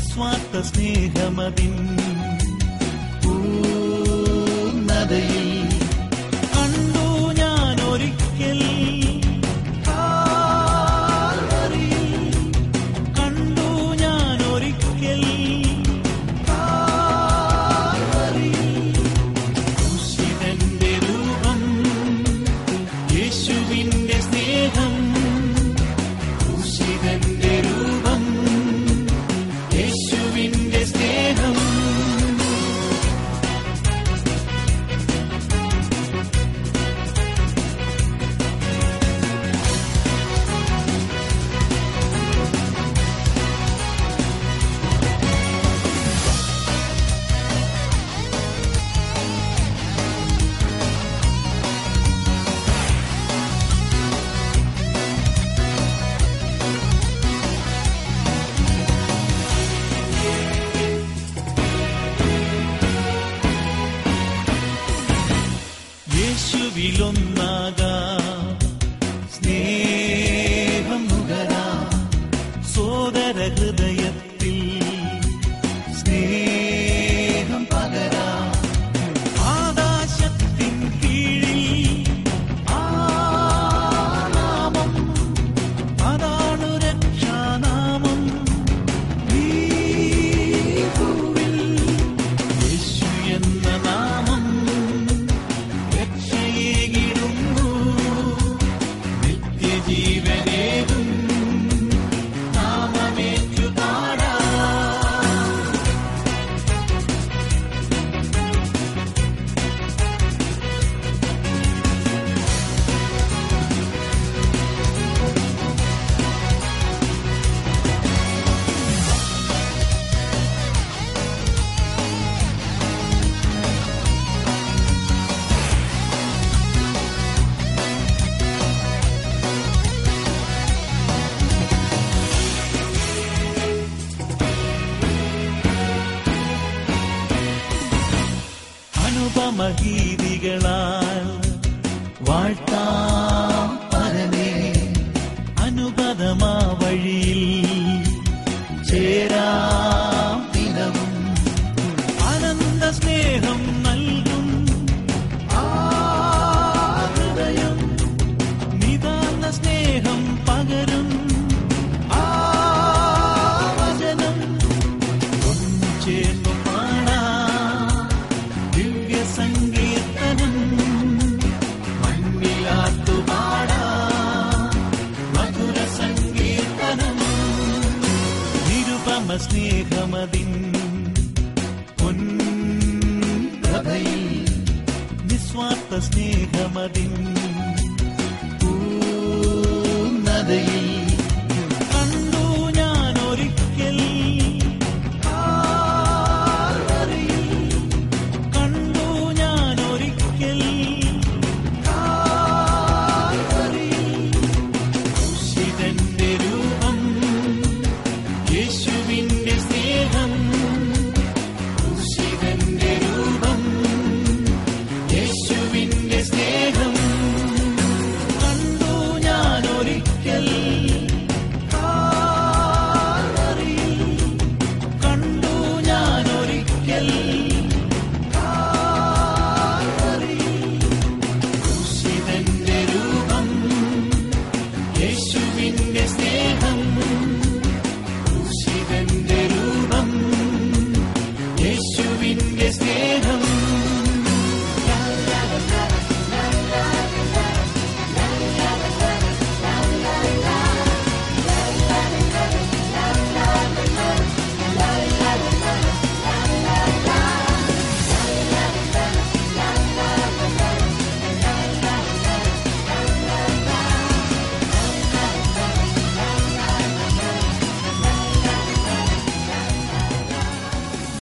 നിസ്വാർത്ഥ സ്നേഹമതിൻ പൂർണ്ണതയിൽ കണ്ടു ഞാൻ ഒരിക്കൽ കാൽവരിയിൽ കണ്ടു ഞാൻ ഒരിക്കൽ കാൽവരിയിൽ ക്രൂശിതന്റെ രൂപം യേശുവിന്റെ സ്നേഹം ക്രൂശിതന്റെ രൂപം യേശുവിന്റെ സ്നേഹം യേശുവിലൊന്നാകാ സ്നേഹം നുകരാ സോദര ഹൃദയത്തിൽ സ്നേഹം പകരാ ആകാശത്തിൻ കീഴിൽ ആ നാമം അതാണു രക്ഷാനാമം ഈ ഭൂവിൽ യേശു എന്ന നാമം രക്ഷയേകിടുന്നു നിത്യജീവനേകും നാമമേറ്റു പാടാ അനുപമഗീതികളാൽ വാഴ്ത്താം പരമേ അനുപദമാ വഴിയിൽ ചേരാം ദിനവും അനന്ത സ്നേഹം നൽകും ആ ഹൃദയം നിതാന്ത സ്നേഹം പകരും ആ വചനം ഒന്നു ചേർന്നു പാടാം ദിവ്യ സങ്കീർത്തനം മണ്ണിലാത്തു പാടാം മധുര സങ്കീർത്തനം നിരുപമ സ്നേഹമതിൻ പൊൻപ്രഭയിൽ നിസ്വാർത്ഥ സ്നേഹമതിൻ പൂർണ്ണതയിൽ